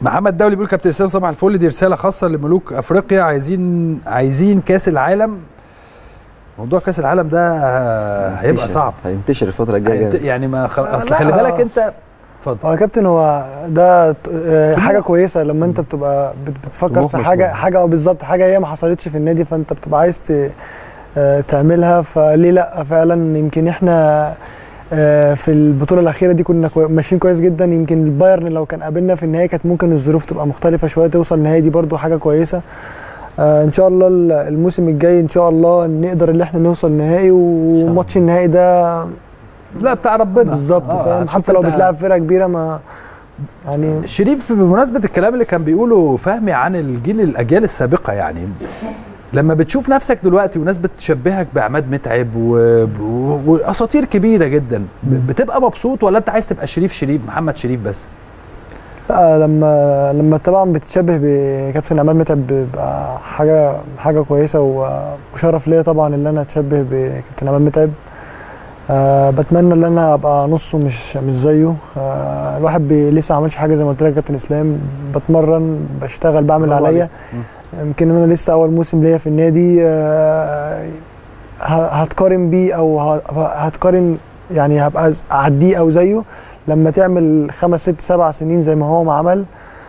محمد دولي بيقول كابتن اسلام صباح الفل دي رساله خاصه لملوك افريقيا عايزين عايزين كاس العالم موضوع كاس العالم ده هيبقى هينتشر- صعب هينتشر الفتره الجايه هينت- جامد. يعني ما خل... اصل لا. خلي بالك انت اتفضل هو يا كابتن هو ده ت- آه، حاجه كويسه لما انت بتبقى بت- بتفكر طموح في مش حاجه طموح. حاجه او بالظبط حاجه هي ما حصلتش في النادي فانت بتبقى عايز ت- آه، تعملها فليه لا فعلا يمكن احنا آه، في البطوله الاخيره دي كنا كوي- ماشيين كويس جدا يمكن البايرن لو كان قابلنا في النهائي كانت ممكن الظروف تبقى مختلفه شويه توصل النهائي دي برضو حاجه كويسه آه، ان شاء الله ال- الموسم الجاي ان شاء الله نقدر ان احنا نوصل نهائي وماتش النهائي ده لا بتاع ربنا بالظبط آه، فاهم هتشوف حتى لو أنت- بتلعب فرقه كبيره ما يعني شريف بمناسبه الكلام اللي كان بيقوله فهمي عن الجيل الاجيال السابقه يعني لما بتشوف نفسك دلوقتي وناس بتشبهك بعماد متعب و- و- واساطير كبيره جدا ب- بتبقى مبسوط ولا انت عايز تبقى شريف شريف محمد شريف بس لا لما لما طبعا بتشبه بكابتن عماد متعب بيبقى حاجه حاجه كويسه و- وشرف ليا طبعا ان انا اتشبه بكابتن عماد متعب أه بتمنى ان انا ابقى نصه مش مش زيه أه الواحد بي لسه ما عملش حاجه زي ما قلت لك يا كابتن اسلام بتمرن بشتغل بعمل اللي برافو عليا عليك. يمكن انا لسه اول موسم ليا في النادي أه ه- هتقارن بيه او ه- هتقارن يعني هبقى ز- اعديه او زيه لما تعمل خمس ست سبع سنين زي ما هو ما عمل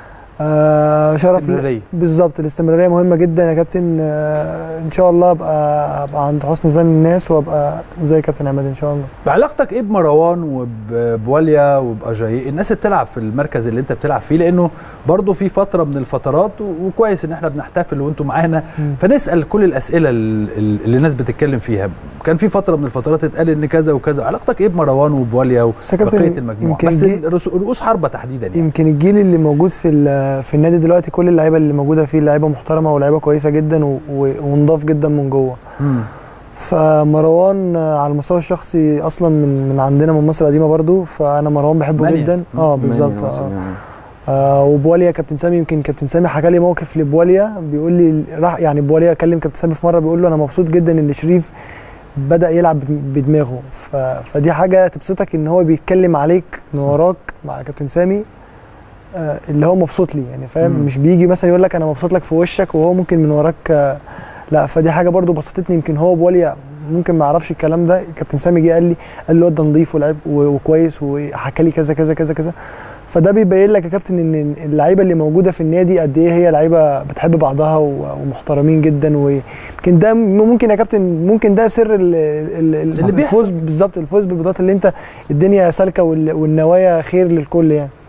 آه شرف استمرارية. بالظبط الاستمراريه مهمه جدا يا كابتن آه ان شاء الله ابقى ابقى عند حسن ظن الناس وابقى زي كابتن عماد ان شاء الله علاقتك ايه بمروان وبواليا وباجاي الناس اللي بتلعب في المركز اللي انت بتلعب فيه لانه برضه في فتره من الفترات و- وكويس ان احنا بنحتفل وانتم معانا مم. فنسال كل الاسئله ال- ال- اللي الناس بتتكلم فيها كان في فتره من الفترات اتقال ان كذا وكذا علاقتك ايه بمروان وبواليا بس يا كابتن وبقيه المجموعه يمكن بس جي- الرؤوس- رؤوس حربه تحديدا يعني يمكن الجيل اللي موجود في ال- في النادي دلوقتي كل اللعيبه اللي موجوده فيه لعيبه محترمه ولاعيبه كويسه جدا و- و- ونضاف جدا من جوه مم. فمروان آه، على المستوى الشخصي اصلا من من عندنا من مصر القديمه برضو فانا مروان بحبه مانيا. جدا اه بالظبط ماني آه. مثلاً. آه وبواليا كابتن سامي يمكن كابتن سامي حكى لي موقف لبواليا بيقول لي راح يعني بواليا كلم كابتن سامي في مره بيقول له انا مبسوط جدا ان شريف بدا يلعب بدماغه ف... فدي حاجه تبسطك ان هو بيتكلم عليك من وراك مع كابتن سامي آه اللي هو مبسوط لي يعني فاهم مم. مش بيجي مثلا يقول لك انا مبسوط لك في وشك وهو ممكن من وراك آه لا فدي حاجه برضو بسطتني يمكن هو بواليا ممكن ما يعرفش الكلام ده كابتن سامي جه قال لي قال لي الواد ده نضيف ولعب و- وكويس وحكى لي كذا كذا كذا كذا فده بيبين لك يا كابتن ان اللعيبه اللي موجوده في النادي قد ايه هي لعيبه بتحب بعضها و- ومحترمين جدا ويمكن ده ممكن يا كابتن ممكن ده سر ال- ال- ال- اللي بيحصل. الفوز بالظبط الفوز بالبطولات اللي انت الدنيا سالكه وال- والنوايا خير للكل يعني